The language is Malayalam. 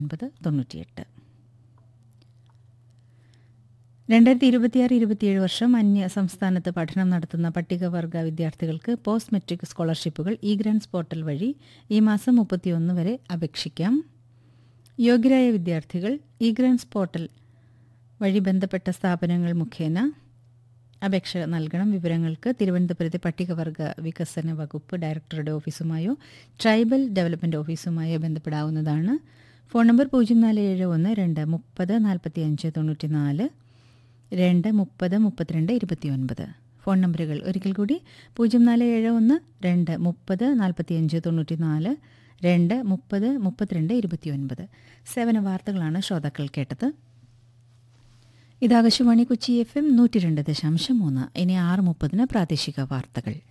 ഒൻപത് തൊണ്ണൂറ്റിയെട്ട് രണ്ടായിരത്തി ഇരുപത്തിയാറ് ഇരുപത്തിയേഴ് വർഷം അന്യ സംസ്ഥാനത്ത് പഠനം നടത്തുന്ന പട്ടികവർഗ വിദ്യാർത്ഥികൾക്ക് പോസ്റ്റ് മെട്രിക് സ്കോളർഷിപ്പുകൾ ഇ ഗ്രാൻസ് പോർട്ടൽ വഴി ഈ മാസം മുപ്പത്തിയൊന്ന് വരെ അപേക്ഷിക്കാം യോഗ്യരായ വിദ്യാർത്ഥികൾ ഇ ഗ്രാൻസ് പോർട്ടൽ വഴി ബന്ധപ്പെട്ട സ്ഥാപനങ്ങൾ മുഖേന അപേക്ഷ നൽകണം വിവരങ്ങൾക്ക് തിരുവനന്തപുരത്തെ പട്ടികവർഗ വികസന വകുപ്പ് ഡയറക്ടറുടെ ഓഫീസുമായോ ട്രൈബൽ ഡെവലപ്മെൻറ്റ് ഓഫീസുമായോ ബന്ധപ്പെടാവുന്നതാണ് ഫോൺ നമ്പർ പൂജ്യം നാല് ഏഴ് ഒന്ന് രണ്ട് മുപ്പത് നാൽപ്പത്തി അഞ്ച് തൊണ്ണൂറ്റി നാല് രണ്ട് മുപ്പത് മുപ്പത്തിരണ്ട് ഇരുപത്തിയൊൻപത് ഫോൺ നമ്പറുകൾ ഒരിക്കൽ കൂടി പൂജ്യം നാല് ഏഴ് ഒന്ന് രണ്ട് മുപ്പത് നാൽപ്പത്തി അഞ്ച് തൊണ്ണൂറ്റി നാല് രണ്ട് മുപ്പത് മുപ്പത്തിരണ്ട് ഇരുപത്തിയൊൻപത് സേവന വാർത്തകളാണ് ശ്രോതാക്കൾ കേട്ടത് ഇത് ആകാശവാണി കൊച്ചി എഫ് എം നൂറ്റി രണ്ട് ദശാംശം മൂന്ന് ഇനി ആറ് മുപ്പതിന് പ്രാദേശിക വാർത്തകൾ